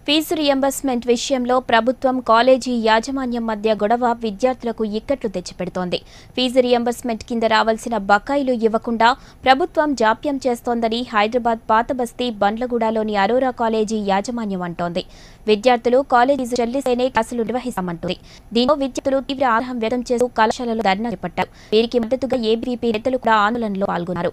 fee reimbursement విషయంలో ప్రభుత్వం college యాజమాన్యం మధ్య గొడవ విద్యార్థులకు ఇక్కట్లు తెచ్చిపెడుతోంది ఫీజు రియంబర్స్మెంట్ కింద రావాల్సిన బకాయిలు ఇవ్వకుండా ప్రభుత్వం జాప్యం చేస్తోందని హైదరాబాద్ పాతబస్తీ బండ్లగూడలోని అరోరా కాలేజీ యాజమాన్యం అంటోంది విద్యార్థులు కాలేజీ ఫీజు చెల్లిస్తేనే క్లాసులు నిర్వహిస్తామంటుంది దీంతో విద్యార్థులు తీవ్ర ఆగ్రహం వ్యక్తం చేస్తూ కళాశాలలో ధర్నా చేపట్టారు వీరికి మద్దతుగా ఏబీవీపీ నేతలు కూడా ఆందోళనలో పాల్గొన్నారు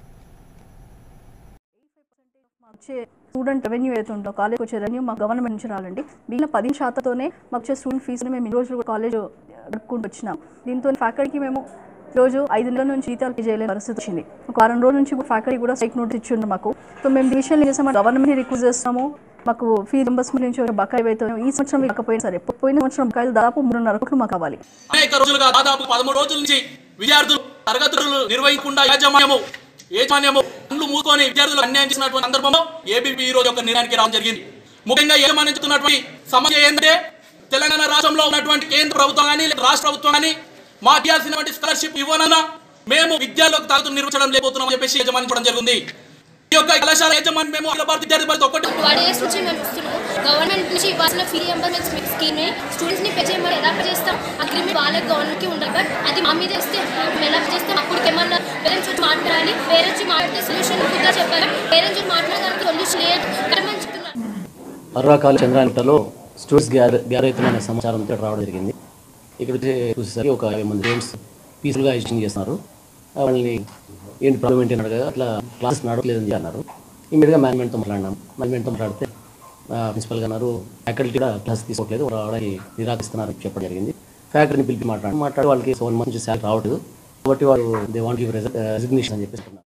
మాకు వచ్చే స్టూడెంట్ రెవెన్యూ ఏదైతే ఉందో కాలేజ్కి వచ్చే రెవెన్యూ మాకు గవర్నమెంట్ నుంచి రావాలండి మిగిలిన పది శాతంతోనే మాకు వచ్చే స్టూడెంట్ ఫీజుని మేము ఈ రోజు కాలేజ్ గడుపుకుంటూ వచ్చినాం దీంతో ఫ్యాకల్టీకి మేము రోజు ఐదు నెలల నుంచి జీతాలు పే చేయలేని పరిస్థితి వచ్చింది ఒక వారం రోజుల నుంచి ఫ్యాకల్టీ కూడా స్ట్రైక్ నోటీస్ ఇచ్చిండ్రు మాకు సో మేము ఈ విషయాలు ఏం చేసాము గవర్నమెంట్ని రిక్వెస్ట్ చేస్తాము మాకు ఫీ రింబర్స్మెంట్ నుంచి వచ్చే బకాయి అయితే ఈ సంవత్సరం ఇవ్వకపోయినా సరే పోయిన సంవత్సరం బకాయిలు దాదాపు మూడున్నర కోట్లు మాకు కావాలి అనేక రోజులుగా దాదాపు పదమూడు రోజుల నుంచి విద్యార్థులు తరగతులు నిర్వహించకుండా యాజమాన్యము యాజమాన్యము కళ్ళు మూసుకొని విద్యార్థులకు అన్యాయం చేసినటువంటి సందర్భంలో ఏబీపీ ఈ రోజు ఒక నిర్ణయానికి రావడం జరిగింది ముఖ్యంగా యాజమాన్యం చెప్తున్నటువంటి సమస్య ఏంటంటే తెలంగాణ రాష్ట్రంలో ఉన్నటువంటి కేంద్ర ప్రభుత్వం కానీ లేదా రాష్ట్ర ప్రభుత్వం కానీ మాకు ఇవ్వాల్సినటువంటి స్కాలర్షిప్ ఇవ్వనన్నా మేము విద్యార్థులకు తరగతులు నిర్వహించడం లేకపోతున్నాం చెప్పేసి యజమాని చెప్పడం జరిగింది ఈ యొక్క కళాశాల యజమాని మేము అఖిల భారత విద్యార్థి పరిషత్ ఒక్కటి టూ డేస్ నుంచి మేము వస్తున్నాము గవర్నమెంట్ నుంచి ఇవ్వాల్సిన ఫీ రియంబర్స్మెంట్ స్కీమ్ స్టూడెంట్స్ ని పే చేయమని ఎలా పే చేస్తాం అగ్రిమెంట్ వాళ్ళకి గవర్నమెంట్ కి ఉండాలి బట్ అది మా మీద ఇస్తే మేము ఎలా పే చేస్తాం అప్పుడు ఏమన్నా పేరెంట్స్ వచ్చి మాట్లాడాలి పేరెంట్స్ వచ్చి మాట్లాడితే సొల్యూషన్ కూడా చెప్పాలి పేరెంట్స్ వచ్చి మాట్లాడడానికి సొల్యూషన్ లేదు కరెక్ట్ చెప్తున్నారు అర్రా కాలేజ్ చంద్రానికలో స్టూడెంట్స్ గ్యార గ్యార్ అవుతున్న సమాచారంతో రావడం జరిగింది ఇక్కడ వచ్చి చూసేసరికి ఒక యాభై మంది స్టూడెంట్స్ పీస్ఫుల్గా ఎడ్యుకేషన్ చేస్తున్నారు వాళ్ళని ఏంటి ప్రాబ్లం ఏంటి అని అడగగా అట్లా క్లాసెస్ నడవట్లేదని చెప్పి అన్నారు ఇమీడియట్గా మేనేజ్మెంట్తో మాట్లాడినాం మేనేజ్మెంట్తో మాట్లాడితే ప్రిన్సిపల్ గారు అన్నారు ఫ్యాకల్టీ కూడా క్లాస్ తీసుకోవట్లేదు రావడానికి నిరాకరిస్తున్నారు అని చెప్పడం జరిగింది ఫ్యాకల్టీని పిలిపి మాట్లాడి మాట్లాడి వాళ్ళకి సెవెన్ మంత్ నుంచి శాలరీ రావట్లేదు కాబట్టి వాళ్ళు దే వాంట్ గివ్ రెసిగ్నేషన్ అని చెప్పేసి అన్నారు